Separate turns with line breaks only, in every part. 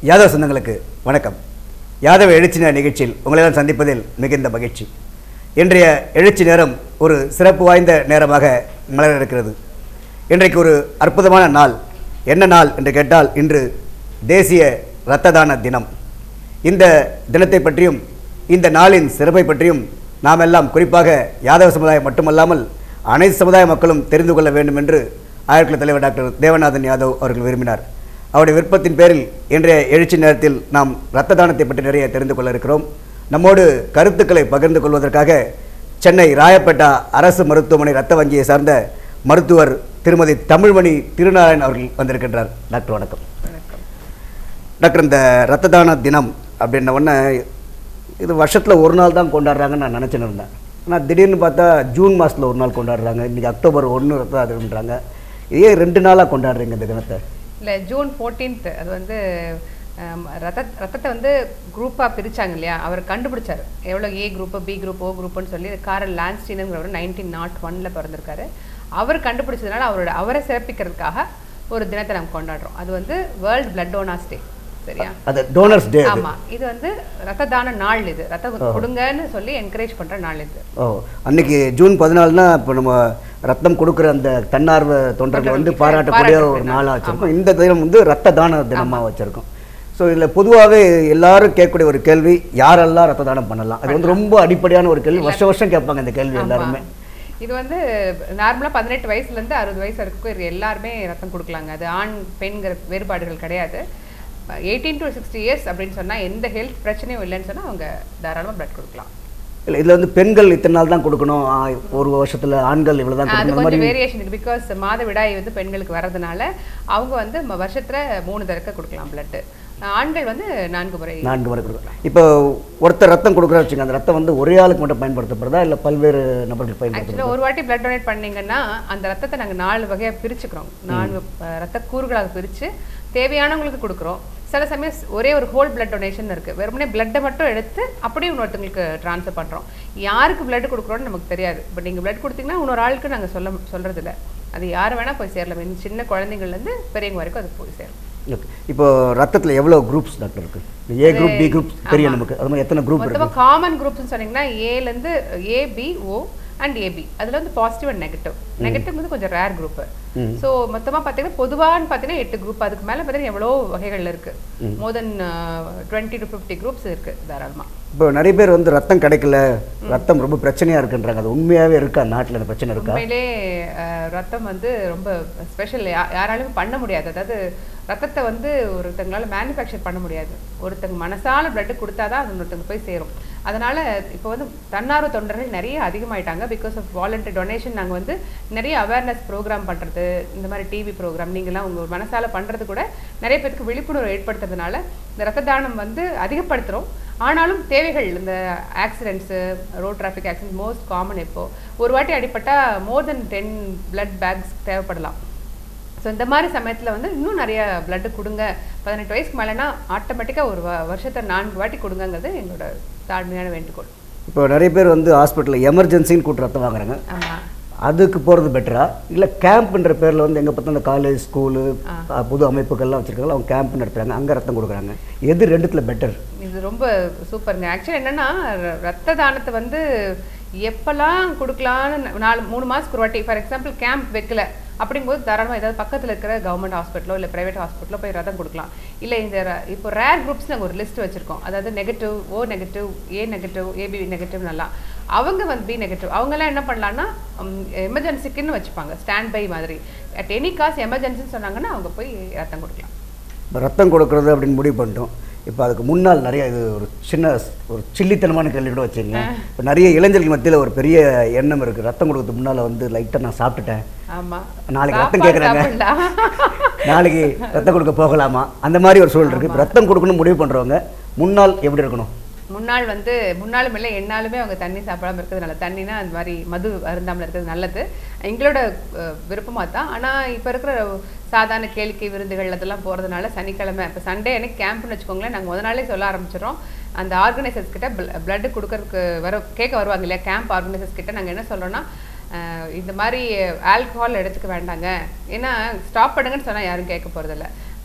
யாதவ சொந்தங்களுக்கு வணக்கம் யாதவ எழுச்சி நேர நிகழ்ச்சியில் உங்களெல்லாம் சந்திப்பதில் மிகுந்த மகிழ்ச்சி இன்றைய எழுச்சி நேரம் ஒரு சிறப்பு வாய்ந்த நேரமாக மலர இருக்கிறது இன்றைக்கு ஒரு அற்புதமான நாள் என்ன நாள் என்று கேட்டால் இன்று தேசிய இரத்த தான தினம் இந்த தினத்தை பற்றியும் இந்த நாளின் சிறப்பை பற்றியும் நாம் எல்லாம் குறிப்பாக யாதவ சமுதாயம் மட்டுமல்லாமல் அனைத்து சமுதாய மக்களும் தெரிந்து கொள்ள வேண்டும் என்று ஆயிரத்தி தலைவர் டாக்டர் தேவநாதன் யாதவ் அவர்கள் விரும்பினார் அவருடைய விருப்பத்தின் பேரில் இன்றைய எழுச்சி நேரத்தில் நாம் இரத்த தானத்தை பற்றி நிறைய தெரிந்து கொள்ள இருக்கிறோம் நம்மோடு கருத்துக்களை பகிர்ந்து கொள்வதற்காக சென்னை ராயப்பேட்டா அரசு மருத்துவமனை இரத்த வங்கியை சார்ந்த மருத்துவர் திருமதி தமிழ்மணி திருநாராயண் அவர்கள் வந்திருக்கின்றார் டாக்டர் வணக்கம் டாக்டர் இந்த இரத்த தான தினம் அப்படின்ன உடனே இது வருஷத்தில் ஒரு நாள் தான் கொண்டாடுறாங்கன்னு நான் நினச்சின்னு இருந்தேன் ஆனால் திடீர்னு பார்த்தா ஜூன் மாதத்தில் ஒரு நாள் கொண்டாடுறாங்க இன்றைக்கி அக்டோபர் ஒன்று ரத்த தானம்ன்றாங்க ஏன் ரெண்டு நாளாக கொண்டாடுறீங்க இந்த தினத்தை
இல்லை ஜூன் 14th அது வந்து ஆம், ரத்த ரத்தத்தை வந்து குரூப்பாக பிரிச்சாங்க இல்லையா அவர் கண்டுபிடிச்சார் எவ்வளோ A group B group O குரூப்புன்னு சொல்லி காரல் லான்ஸ்டீனுங்கிறவர் நைன்டீன் நாட் ஒனில் பிறந்திருக்காரு அவர் கண்டுபிடிச்சதுனால அவரோட அவரை சிறப்பிக்கிறதுக்காக ஒரு தினத்தை நம்ம கொண்டாடுறோம் அது வந்து வேர்ல்ட் பிளட் டோனாஸ் டே சரியா
அது டோனர்ஸ் டே
ஆமா இது வந்து ரத்த தான நாள் இது ரத்தம் கொடுங்கன்னு சொல்லி என்கரேஜ் பண்ற நாள் இது
ஓ அன்னைக்கு ஜூன் பதினாலுனா இப்போ நம்ம ரத்தம் கொடுக்குற அந்த தன்னார்வ தொண்டர்கள் வந்து பாராட்டக்கூடிய ஒரு நாளாக வச்சுருக்கோம் இந்த தினம் வந்து ரத்த தான தினமாக வச்சுருக்கோம் ஸோ இதில் பொதுவாகவே எல்லாரும் கேட்கக்கூடிய ஒரு கேள்வி யாரெல்லாம் ரத்த தானம் பண்ணலாம் அது வந்து ரொம்ப அடிப்படையான ஒரு கேள்வி வருஷம் வருஷம் கேட்பாங்க இந்த கேள்வி எல்லாருமே
இது வந்து நார்மலா பதினெட்டு வயசுல இருந்து அறுபது வயசு வரைக்கும் இது எல்லாருமே ரத்தம் கொடுக்கலாங்க அது ஆண் பெண்கிற வேறுபாடுகள் கிடையாது எயிட்டீன் டு சிக்ஸ்டி இயர்ஸ் அப்படின்னு சொன்னா எந்த ஹெல்த் பிரச்சனையும் இல்லைன்னு சொன்னா அவங்க தாராளமா பிளட் கொடுக்கலாம்
இல்லை இதில் வந்து பெண்கள் இத்தனை நாள் தான் கொடுக்கணும் ஆ, ஒரு வருஷத்தில் ஆண்கள் இவ்வளோ தான்
அது
கொடுக்கணும் இந்த
கொஞ்சம்
மாதிரி
வேரியேஷன் இருக்கு பிகாஸ் மாதவிடாய் வந்து பெண்களுக்கு வர்றதுனால அவங்க வந்து ம- வருஷத்துல மூணு தடவை கொடுக்கலாம் பிளட் ஆண்கள் வந்து நான்கு முறை
நான்கு முறை கொடுக்கலாம் இப்போ ஒருத்தர் ரத்தம் கொடுக்குறா வச்சுங்க அந்த ரத்தம் வந்து ஒரே ஆளுக்கு மட்டும் பயன்படுத்தப்படுறதா இல்லை பல்வேறு நபர்கள் பயன்படுத்தப்படுறதா
ஆக்சுவலாக ஒரு வாட்டி பிளட் டொனேட் பண்ணீங்கன்னா அந்த ரத்தத்தை நாங்கள் நாலு வகையாக பிரிச்சுக்கிறோம் நான்கு அஹ், ரத்த கூறுகளாக பிரித்து தேவையானவங்களுக்கு கொடுக்குறோம் சில சமயம் ஸ்- ஒரே ஒரு ஹோல் பிளட் டொனேஷன் இருக்குது வெறுமனே பிளட்டை மட்டும் எடுத்து அப்படியே இன்னொருத்தங்களுக்கு ட்ரான்ஸ்ஃபர் பண்ணுறோம் யாருக்கு பிளட் கொடுக்குறோன்னு நமக்கு தெரியாது பட் நீங்கள் பிளட் கொடுத்தீங்கன்னா இன்னொரு ஆளுக்கு நாங்கள் சொல்ல சொல்கிறதில்ல அது யார் வேணால் போய் சேரலாம் இந்த சின்ன குழந்தைங்கள்லேருந்து பெரியவங்க வரைக்கும் அது போய் சேரும்
ஓகே இப்போ ரத்தத்தில் எவ்வளோ குரூப்ஸ் டாக்டர் இருக்கு ஏ குரூப் பி குரூப் தெரியும் நமக்கு அது மாதிரி எத்தனை குரூப் இருக்கு
மொத்தமாக காமன் குரூப்ஸ்னு சொன்னீங்கன்னா ஏலேருந்து A B O and AB அதில் வந்து பாசிட்டிவ் அண்ட் நெகட்டிவ் நெகட்டிவ் வந்து கொஞ்சம் ரேர் குரூப் ஸோ மொத்தமாக பார்த்தீங்கன்னா பொதுவான்னு பார்த்தீங்கன்னா எட்டு குரூப் அதுக்கு மேலே பார்த்தீங்கன்னா எவ்வளோ வகைகள் இருக்கு more than twenty to fifty groups இருக்கு தாராளமாக
இப்போ நிறைய பேர் வந்து ரத்தம் கிடைக்கல ரத்தம் ரொம்ப பிரச்சனையா இருக்குன்றாங்க அது உண்மையாவே இருக்கா நாட்டில் இந்த பிரச்சனை இருக்கா
உண்மையிலே அஹ், ரத்தம் வந்து ரொம்ப ஸ்பெஷல் யாராலும் பண்ண முடியாது அதாவது ரத்தத்தை வந்து ஒருத்தங்களால மேனுஃபேக்சர் பண்ண முடியாது ஒருத்தங்க மனசால பிளட் கொடுத்தாதான் அது இன்னொருத்தங்க போய் சேரும் அதனால இப்போ வந்து தன்னார்வ தொண்டர்கள் நிறைய அதிகமாயிட்டாங்க பிகாஸ் ஆஃப் வாலண்டரி டொனேஷன் நாங்கள் வந்து நிறைய அவேர்னஸ் ப்ரோக்ராம் பண்றது இந்த மாதிரி டிவி ப்ரோக்ராம் நீங்களாம் உங்க மனசால பண்றது கூட நிறைய பேருக்கு விழிப்புணர்வு ஏற்படுத்துறதுனால இந்த ரத்த தானம் வந்து அதிகப்படுத்துறோம் ஆனாலும் தேவைகள் இந்த accidents road traffic accident most common இப்போ ஒரு வாட்டி அடிப்பட்டா more than ten blood bags தேவைப்படலாம் ஸோ இந்த மாதிரி சமயத்தில் வந்து இன்னும் நிறைய blood கொடுங்க பதினெட்டு வயசுக்கு மேலேனா ஆட்டோமேட்டிக்காக ஒரு வ- வருஷத்தை நான்கு வாட்டி கொடுங்கங்கிறது எங்களோட தாழ்மையான வேண்டுகோள்
இப்போ நிறைய பேர் வந்து ஹாஸ்பிட்டலில் எமர்ஜென்சின்னு கூட்டு ரத்தம் வாங்குறாங்க
ஆமாம்
அதுக்கு போகிறது பெட்டரா இல்லை கேம்ப்ன்ற பேரில் வந்து எங்கே பார்த்தா இந்த காலேஜ் ஸ்கூலு பொது அமைப்புகள்லாம் வச்சுருக்காங்க அவங்க கேம்ப் நடத்துகிறாங்க அங்கே ரத்தம் கொடுக்குறாங்க எது ரெண்டுத்தில் பெட்டர்
இது ரொம்ப சூப்பருங்க ஆக்சுவலி என்னன்னா ர- ரத்த தானத்தை வந்து எப்பெல்லாம் கொடுக்கலான்னு ந- நாலு மூணு மாதத்துக்கு ஒரு வாட்டி ஃபார் எக்ஸாம்பிள் கேம்ப் வைக்கல அப்படிங்கும்போது தாராளமாக ஏதாவது பக்கத்தில் இருக்கிற கவர்மெண்ட் ஹாஸ்பிட்டலோ இல்லை ப்ரைவேட் ஹாஸ்பிட்டலோ போய் ரத்தம் கொடுக்கலாம் இல்லை இந்த ர- இப்போ ரேர் குரூப்ஸ் நாங்கள் ஒரு லிஸ்ட் வச்சுருக்கோம் அதாவது negative O negative A negative AB negative நல்லா அவங்க வந்து பி நெகட்டிவ் அவங்கெல்லாம் என்ன பண்ணலான்னா எமர்ஜென்சிக்குன்னு வச்சுப்பாங்க ஸ்டாண்ட் பை மாதிரி அட் எனி காஸ் எமர்ஜென்சின்னு சொன்னாங்கன்னா அவங்க போய் ரத்தம் கொடுக்கலாம்
இப்போ ரத்தம் கொடுக்கறது அப்படின்னு முடிவு பண்ணிட்டோம் இப்போ அதுக்கு முன்னால் நிறைய இது ஒரு சின்ன ஒரு சில்லித்தனமான கேள்வி கூட வச்சுங்க இப்போ நிறைய இளைஞர்கள் மத்தியில் ஒரு பெரிய எண்ணம் இருக்குது ரத்தம் கொடுக்கறதுக்கு முன்னால் வந்து லைட்டாக நான் சாப்பிட்டுட்டேன்
ஆமா
நாளைக்கு ரத்தம்
சாப்பாடு
கேட்குறாங்க
சாப்பிடலாம்.
நாளைக்கு ரத்தம் கொடுக்க போகலாமா அந்த மாதிரி ஒரு சூழல் இருக்குது இப்போ ரத்தம் கொடுக்கணும் முடிவு பண்ணுறவங்க முன்னால் எப்படி இருக்கணும்
முன்னாள் வந்து முன்னாலும் இல்லை என்னாலுமே அவங்க தண்ணி சாப்பிடாம இருக்கிறது நல்லது தண்ணினா அந்த மாதிரி மது அருந்தாமல் இருக்கிறது நல்லது எங்களோட விருப்பமாக தான் ஆனால் இப்போ இருக்கிற சாதாரண கேளிக்கை விருந்துகள் அதெல்லாம் போகிறதுனால சனிக்கிழமை இப்போ சண்டே அன்னைக்கு கேம்ப்னு வச்சுக்கோங்களேன் நாங்கள் முத நாளே சொல்ல ஆரம்பிச்சிடுறோம் அந்த ஆர்கனைசர்ஸ் கிட்ட பிளட் கொடுக்கறதுக்கு வர கேட்க வருவாங்க இல்லையா கேம்ப் ஆர்கனைசர்ஸ் கிட்ட நாங்கள் என்ன சொல்கிறோன்னா அஹ் இந்த மாதிரி ஆல்கஹால் எடுத்துக்க வேண்டாங்க ஏன்னா ஸ்டாப் பண்ணுங்கன்னு சொன்னால் யாரும் கேட்க போகிறதில்ல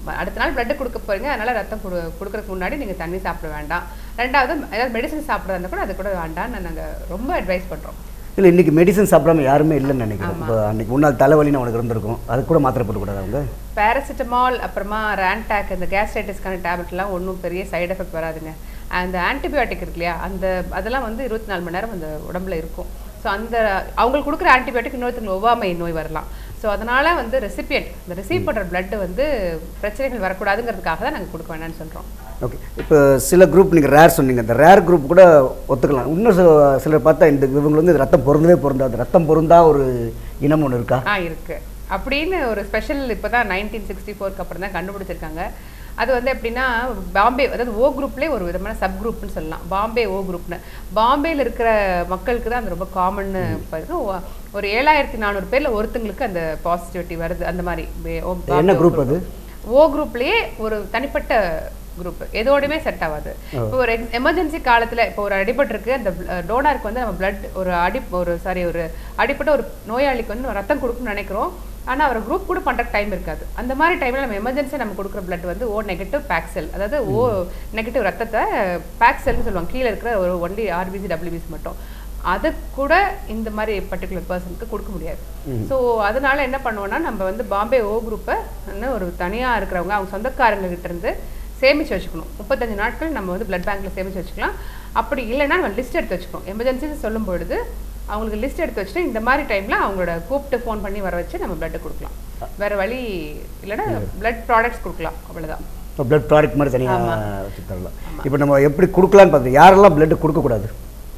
அடுத்த நாள் blood கொடுக்க போறீங்க அதனால ரத்தம் கொடு கொடுக்கறதுக்கு முன்னாடி நீங்கள் தண்ணி சாப்பிட வேண்டாம் ரெண்டாவது ஏதாவது மெடிசன் சாப்பிட்றதா இருந்தால் கூட அது கூட வேண்டாம்னு நாங்கள் ரொம்ப அட்வைஸ் பண்ணுறோம்
இல்லை இன்றைக்கி மெடிசன் சாப்பிடாம யாருமே இல்லைன்னு நினைக்கிறேன் இப்போ அன்றைக்கி முன்னாள் தலைவலின்னு அவனுக்கு இருந்திருக்கும் அது கூட மாத்திரை போட்டுக்கூடாது அவங்க
பேராசிட்டமால் அப்புறமா ரேன்டாக் இந்த கேஸ்ட்ரைட்டிஸ்க்கான டேப்லெட்லாம் ஒன்றும் பெரிய சைடு எஃபெக்ட் வராதுங்க அந்த ஆன்டிபயோட்டிக் இருக்கு இல்லையா அந்த அதெல்லாம் வந்து இருபத்தி நாலு மணி நேரம் அந்த உடம்புல இருக்கும் ஸோ அந்த அவங்களுக்கு கொடுக்குற ஆன்டிபயோட்டிக் இன்னொருத்தங்களுக்கு ஒவ்வாமை நோய் வரலாம் ஸோ அதனால வந்து ரெசிபியன்ட் இந்த ரிசீவ் பண்ணுற blood வந்து பிரச்சனைகள் வரக்கூடாதுங்கிறதுக்காக தான் நாங்கள் கொடுக்க வேணாம்னு சொல்கிறோம்
ஓகே இப்போ சில குரூப் நீங்கள் ரேர் சொன்னீங்க இந்த ரேர் குரூப் கூட ஒத்துக்கலாம் இன்னும் சில சிலர் பார்த்தா இந்த இவங்க வந்து ரத்தம் பொருந்தவே பொருந்தாது ரத்தம் பொருந்தா ஒரு இனம் ஒன்று இருக்கா
ஆ இருக்கு அப்படின்னு ஒரு ஸ்பெஷல் இப்போ தான் நைன்டீன் சிக்ஸ்டி ஃபோருக்கு அப்புறம் தான் கண்டுபிடிச்சிருக்காங்க அது வந்து எப்படின்னா பாம்பே அதாவது ஓ குரூப்லேயே ஒரு விதமான சப் குரூப்னு சொல்லலாம் பாம்பே ஓ குரூப்னு பாம்பேல இருக்கிற மக்களுக்கு தான் அது ரொம்ப காமன்னு இருக்கு ஓ- ஒரு ஏழாயிரத்தி நானூறு பேர்ல ஒருத்தங்களுக்கு அந்த பாசிட்டிவிட்டி வருது அந்த மாதிரி பே- ஓ- பாம்பே
என்ன
ஓ
group அது?
ஓ குரூப்லயே ஒரு தனிப்பட்ட குரூப் எதோடையுமே செட் ஆகாது இப்போ ஒரு எமர்ஜென்சி காலத்துல இப்போ ஒரு அடிபட்டிருக்கு அந்த டோனாருக்கு வந்து நம்ம blood ஒரு அடி ஒரு சாரி ஒரு அடிப்பட்ட ஒரு நோயாளிக்கு வந்து நம்ம ரத்தம் கொடுக்கணும்னு நினைக்கிறோம் ஆனா அவர் குரூப் கூட பண்ற டைம் இருக்காது அந்த மாதிரி டைம்ல நம்ம எமர்ஜென்சி நம்ம கொடுக்குற blood வந்து ஓ நெகட்டிவ் பேக் செல் அதாவது ஓ நெகட்டிவ் ரத்தத்தை பேக் செல்னு சொல்லுவாங்க கீழே இருக்கிற ஒரு ஒன்லி ஆர்பிசி டபிள்யூபிசி மட்டும் அதை கூட இந்த மாதிரி பர்டிகுலர் பர்சனுக்கு கொடுக்க முடியாது ஸோ அதனால என்ன பண்ணுவோம்னா நம்ம வந்து பாம்பே ஓ குரூப்பை ஒரு தனியா இருக்கிறவங்க அவங்க சொந்தக்காரங்க கிட்ட இருந்து சேமிச்சு வச்சுக்கணும் முப்பத்தஞ்சு நாட்கள் நம்ம வந்து பிளட் பேங்க்ல சேமிச்சு வச்சுக்கலாம் அப்படி இல்லைன்னா நம்ம லிஸ்ட் எடுத்து வச்சுக்கணும் எமர்ஜென்சி சொல்லும் பொழுது அவங்களுக்கு லிஸ்ட் எடுத்து வச்சுட்டு இந்த மாதிரி டைம்ல அவங்களோட கூப்பிட்டு ஃபோன் பண்ணி வர வச்சு நம்ம பிளட் கொடுக்கலாம் வேற வழி இல்லைன்னா பிளட் ப்ராடக்ட்ஸ் கொடுக்கலாம் அவ்வளவுதான்
இப்போ பிளட் ப்ராடக்ட் மாதிரி தனியாக வச்சு தரலாம் இப்போ நம்ம எப்படி கொடுக்கலான்னு பார்த்து யாரெல்லாம் பிளட் கொடுக்கக்கூடாது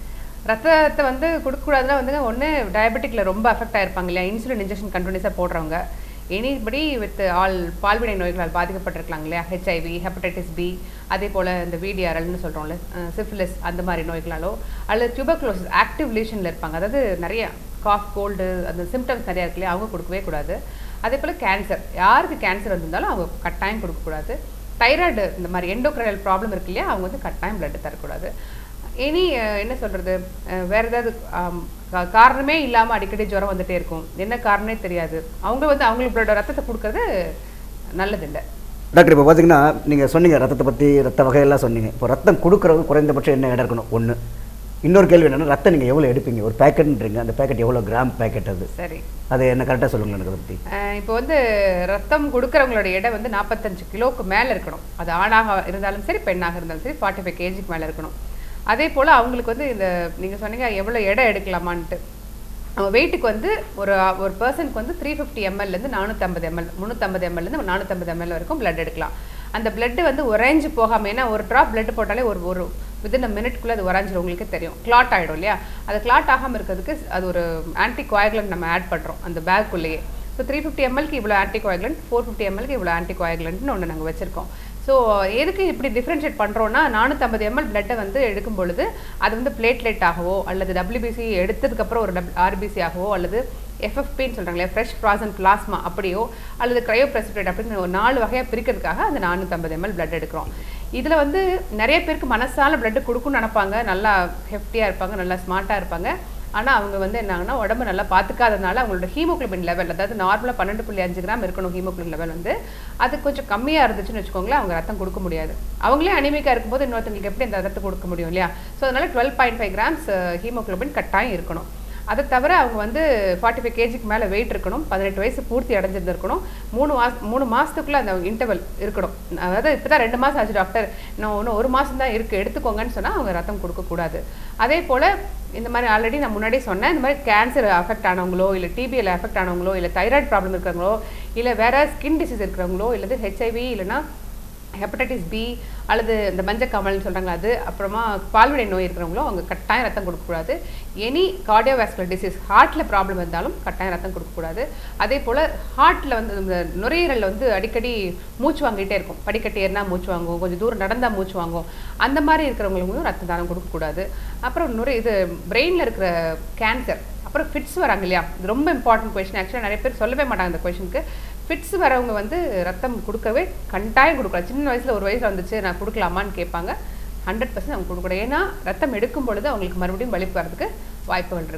ரத்தத்தை வந்து கொடுக்கக்கூடாதுன்னா வந்துங்க ஒன்று டயபெட்டிக்ல ரொம்ப அஃபெக்ட் ஆயிருப்பாங்க இல்லையா இன்சுலின் இன்ஜெக்ஷன் கண்டினியூஸாக போடுறவங்க எனிபடி வித் ஆல் பால்வினை நோய்களால் பாதிக்கப்பட்டிருக்கலாம் இல்லையா ஹெச்ஐவி ஹெப்படைட்டிஸ் பி அதே போல் இந்த விடிஆர்எல்னு சொல்கிறோம்ல சிஃபிலிஸ் அந்த மாதிரி நோய்களாலோ அல்லது டியூபர்குலோசிஸ் ஆக்டிவ் லீஷனில் இருப்பாங்க அதாவது நிறைய காஃப் கோல்டு அந்த சிம்டம்ஸ் நிறையா இருக்கு இல்லையா அவங்க கொடுக்கவே கூடாது அதே போல் கேன்சர் யாருக்கு கேன்சர் வந்திருந்தாலும் அவங்க கட்டாயம் கொடுக்கக்கூடாது தைராய்டு இந்த மாதிரி எண்டோக்ரைனல் ப்ராப்ளம் இருக்கு இல்லையா அவங்க வந்து கட்டாயம் பிளட் தரக்கூடாது இனி அஹ், என்ன சொல்றது அஹ், வேற ஏதாவது ஆம், கா- காரணமே இல்லாம அடிக்கடி ஜுரம் வந்துட்டே இருக்கும் என்ன காரணமே தெரியாது அவங்க வந்து அவங்களோட ரத்தத்தை கொடுக்கறது நல்லதில்லை
டாக்டர் இப்போ பார்த்தீங்கன்னா நீங்கள் சொன்னீங்க ரத்தத்தை பற்றி ரத்த வகையெல்லாம் சொன்னீங்க இப்போ ரத்தம் கொடுக்குறவங்க குறைந்தபட்சம் என்ன இடம் இருக்கணும் ஒன்று இன்னொரு கேள்வி என்னன்னா ரத்தம் நீங்கள் எவ்வளோ எடுப்பீங்க ஒரு பேக்கெட்ன்றீங்க அந்த பேக்கெட் எவ்வளோ கிராம் பேக்கெட் அது
சரி
அது என்ன கரெக்டாக சொல்லுங்களேன் எனக்கு அதை பற்றி
அஹ், இப்போ வந்து ரத்தம் கொடுக்கறவங்களோட எடை வந்து நாற்பத்தஞ்சு கிலோவுக்கு மேலே இருக்கணும் அது ஆணாக இருந்தாலும் சரி பெண்ணாக இருந்தாலும் சரி ஃபார்ட்டி ஃபைவ் கேஜிக்கு மேலே இருக்கணும் அதே போல் அவங்களுக்கு வந்து இந்த நீங்கள் சொன்னீங்க எவ்வளோ எடை எடுக்கலாமான்ட்டு அவங்க வெயிட்டுக்கு வந்து ஒரு ஒரு பர்சனுக்கு வந்து த்ரீ ஃபிஃப்டி எம்எல்லேருந்து நானூற்றம்பது எம்எல் முந்நூற்றம்பது எம்எல்லேருந்து நானூற்றம்பது எம்எல் வரைக்கும் blood எடுக்கலாம் அந்த blood வந்து உறைஞ்சு போகாமல் ஏன்னா ஒரு ட்ராப் blood போட்டாலே ஒரு ஒரு வித்தின் அ மினிட்குள்ளே அது உறைஞ்சிரும் உங்களுக்கே தெரியும் கிளாட் ஆகிடும் இல்லையா அது கிளாட் ஆகாமல் இருக்கிறதுக்கு அது ஒரு ஆன்டி கோயகுலண்ட் நம்ம ஆட் பண்ணுறோம் அந்த பேக்குள்ளேயே ஸோ த்ரீ ஃபிஃப்டி எம்எல்க்கு இவ்வளோ ஆன்டி கோயகுலண்ட் ஃபோர் ஃபிஃப்டி எம்எல்க்கு இவ்வளோ ஆன்டி கோயகுலண்ட்னு ஒன்று நாங்கள் வச்சுருக்கோம் ஸோ எதுக்கு இப்படி டிஃப்ரென்ஷியேட் பண்ணுறோன்னா நானூற்றம்பது எம்எல் பிளட்டை வந்து எடுக்கும் பொழுது அது வந்து பிளேட்லெட் ஆகவோ அல்லது டபிள்யூபிசி எடுத்ததுக்கப்புறம் ஒரு டப் ஆர்பிசி ஆகவோ அல்லது எஃப்எஃபின்னு சொல்கிறாங்களே ஃப்ரெஷ் ஃப்ராசன் பிளாஸ்மா அப்படியோ அல்லது க்ரையோ பிரசிபிரேட் அப்படின்னு ஒரு நாலு வகையாக பிரிக்கிறதுக்காக அந்த நானூற்றம்பது எம்எல் blood எடுக்கிறோம் இதில் வந்து நிறைய பேருக்கு மனசால blood கொடுக்கும்னு நினைப்பாங்க நல்லா ஹெஃப்டியாக இருப்பாங்க நல்லா ஸ்மார்ட்டாக இருப்பாங்க ஆனால் அவங்க வந்து என்னாங்கன்னா உடம்பு நல்லா பார்த்துக்காதனால அவங்களோட ஹீமோகுளோபின் லெவல் அதாவது நார்மலாக பன்னெண்டு புள்ளி அஞ்சு கிராம் இருக்கணும் ஹீமோகுளோபின் லெவல் வந்து அது கொஞ்சம் கம்மியாக இருந்துச்சுன்னு வச்சுக்கோங்களேன் அவங்க ரத்தம் கொடுக்க முடியாது அவங்களே அனிமிக்காக இருக்கும்போது இன்னொருத்தங்களுக்கு எப்படி அந்த ரத்தம் கொடுக்க முடியும் இல்லையா ஸோ அதனால twelve point five grams haemoglobin கட்டாயம் இருக்கணும் அதை தவிர அவங்க வந்து ஃபார்ட்டி ஃபைவ் கேஜிக்கு மேலே வெயிட் இருக்கணும் பதினெட்டு வயசு பூர்த்தி அடைஞ்சிருந்திருக்கணும் மூணு மாச மூணு மாதத்துக்குள்ளே அந்த இன்டர்வல் இருக்கணும் அதாவது இப்போ தான் ரெண்டு மாதம் ஆச்சு டாக்டர் இன்னும் இன்னும் ஒரு மாதம் தான் இருக்குது எடுத்துக்கோங்கன்னு சொன்னால் அவங்க ரத்தம் கொடுக்கக்கூடாது அதே போல் இந்த மாதிரி ஆல்ரெடி நான் முன்னாடியே சொன்னேன் இந்த மாதிரி கேன்சர் அஃபெக்ட் ஆனவங்களோ இல்லை டிபியில் அஃபெக்ட் ஆனவங்களோ இல்லை தைராய்டு ப்ராப்ளம் இருக்கிறவங்களோ இல்லை வேற ஸ்கின் டிசீஸ் இருக்கிறவங்களோ இல்லது ஹெச்ஐவி இல்லைன்னா ஹெப்படைட்டிஸ் பி அல்லது இந்த மஞ்சக்காமல்னு சொல்கிறாங்க அது அப்புறமா பால்வினை நோய் இருக்கிறவங்களும் அவங்க கட்டாயம் ரத்தம் கொடுக்கக்கூடாது எனி கார்டியோவாஸ்குலர் டிசீஸ் ஹார்ட்டில் ப்ராப்ளம் இருந்தாலும் கட்டாயம் ரத்தம் கொடுக்கக்கூடாது அதே போல் ஹார்ட்டில் வந்து இந்த நுரையீரலில் வந்து அடிக்கடி மூச்சு வாங்கிட்டே இருக்கும் படிக்கட்டு ஏறினா மூச்சு வாங்கும் கொஞ்சம் தூரம் நடந்தால் மூச்சு வாங்கும் அந்த மாதிரி இருக்கிறவங்களுக்கும் ரத்த தானம் கொடுக்கக்கூடாது அப்புறம் நுரை இது பிரெயினில் இருக்கிற கேன்சர் அப்புறம் ஃபிட்ஸ் வராங்க இல்லையா இது ரொம்ப இம்பார்ட்டன்ட் கொஷின் ஆக்சுவலாக நிறைய பேர் சொல்லவே மாட்டாங்க இந்த கொஷனுக்கு ஃபிட்ஸ் வரவங்க வந்து ரத்தம் கொடுக்கவே கட்டாயம் கொடுக்கலாம் சின்ன வயசில் ஒரு வயசில் வந்துச்சு நான் கொடுக்கலாமான்னு கேட்பாங்க ஹண்ட்ரட் பர்சன்ட் அவங்க கொடுக்கக்கூடாது ஏன்னா ரத்தம் எடுக்கும் பொழுது அவங்களுக்கு மறுபடியும் வலிப்பு வரதுக்கு வாய்ப்புகள் இருக்குது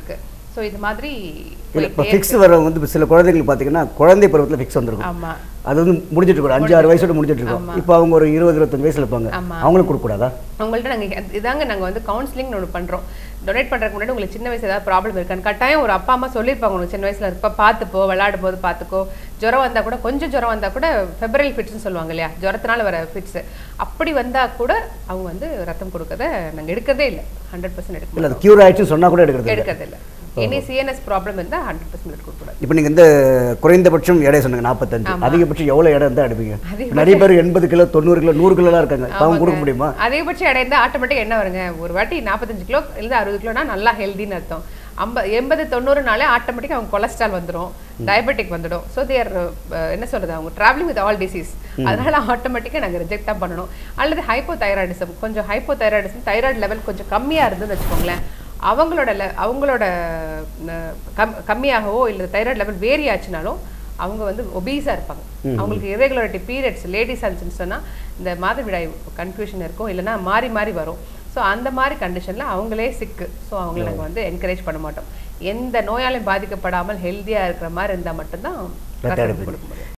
ஸோ இது மாதிரி
இல்லை இப்போ
போயிட்டே
ஃபிக்ஸ் வரவங்க வந்து இப்ப சில குழந்தைங்களுக்கு பார்த்தீங்கன்னா குழந்தை பருவத்தில் ஃபிக்ஸ் வந்திருக்கும்
ஆமா
அது வந்து முடிஞ்சிட்டு இருக்கும் அஞ்சு ஆறு வயசோட முடிஞ்சிட்டு இருக்கும்
ஆமா.
இப்போ அவங்க ஒரு இருபது இருபத்தஞ்சு வயசுல இருப்பாங்க
ஆமா.
அவங்களுக்கு கொடுக்கக்கூடாதா
உங்கள்ட்ட நாங்கள் இதாங்க நாங்கள் வந்து கவுன்சிலிங் ஒன்று பண்ணுறோம் டொனேட் பண்ணுறதுக்கு முன்னாடி உங்களுக்கு சின்ன வயசு ஏதாவது ப்ராப்ளம் இருக்கான்னு கட்டாயம் ஒரு அப்பா அம்மா சொல்லியிருப்பாங்க உங்களுக்கு சின்ன வயசில் இருப்ப பார்த்துப்போ விளையாடும் போது பார்த்துக்கோ ஜுரம் வந்தால் கூட கொஞ்சம் ஜுரம் வந்தால் கூட ஃபெப்ரவரி ஃபிட்ஸ்னு சொல்லுவாங்க இல்லையா ஜுரத்தினால வர ஃபிட்ஸ் அப்படி வந்தால் கூட அவங்க வந்து ரத்தம் கொடுக்கறத நாங்கள் எடுக்கிறதே இல்லை ஹண்ட்ரட் பர்சன்ட் எடுக்க
இல்லை அது க்யூர் ஆயிடுச்சுன்னு சொன்னா கூட எடுக்கிறது இல்லை
எடுக்கிறது இல்லை எனி சிஎன்எஸ் ப்ராப்ளம் இருந்தால் ஹண்ட்ரட் பர்சன்ட் எடுக்க கூடாது
இப்போ நீங்கள் இந்த குறைந்தபட்சம் எடை சொன்னாங்க நாற்பத்தஞ்சு அதிகபட்சம் எவ்வளோ இடம் இருந்தால் எடுப்பீங்க
அதிகபட்சம்
நிறைய பேர் எண்பது கிலோ தொண்ணூறு கிலோ நூறு கிலோலாம் இருக்காங்க இப்போ அவங்க கொடுக்க முடியுமா
அதிகபட்சம் எடை இருந்தால் ஆட்டோமேட்டிக் என்ன வருங்க ஒரு வாட்டி நாற்பத்தஞ்சு கிலோ இல்லை அறுபது கிலோனா நல்லா ஹெல்தின்னு அர்த்தம் ஐம்ப எண்பது தொண்ணூறுனாலே ஆட்டோமேட்டிக் அவங்க கொலஸ்ட்ரால் வந்துடும் டயபெட்டிக் வந்துடும் ஸோ தேர் என்ன சொல்றது அவங்க டிராவலிங் வித் ஆல் டிசீஸ் அதனால ஆட்டோமேட்டிக்காக நாங்கள் ரிஜெக்ட் தான் பண்ணணும் அல்லது ஹைப்போ தைராய்டிசம் கொஞ்சம் ஹைப்போ தைராய்டிசம் தைராய்டு லெவல் கொஞ்சம் கம்மியாக இருந்துன்னு வச்சுக்கோங்களேன் அவங்களோட le- அவங்களோட அஹ், கம் கம்மியாகவோ இல்லை தைராய்டு லெவல் வேரி ஆச்சுனாலும் அவங்க வந்து ஒபீஸாக இருப்பாங்க அவங்களுக்கு irregularity பீரியட்ஸ் லேடிஸ் ஆச்சுன்னு சொன்னால் இந்த மாதவிடாய் கன்ஃபியூஷன் இருக்கும் இல்லைன்னா மாறி மாறி வரும் ஸோ அந்த மாதிரி கண்டிஷனில் அவங்களே சிக்கு ஸோ அவங்கள நாங்கள் வந்து என்கரேஜ் பண்ண மாட்டோம் எந்த நோயாலையும் பாதிக்கப்படாமல் ஹெல்த்தியாக இருக்கிற மாதிரி இருந்தால் மட்டும்தான்
ரத்த
ரத்தம்
எடுப்பீங்க.
கொடுக்க முடியும்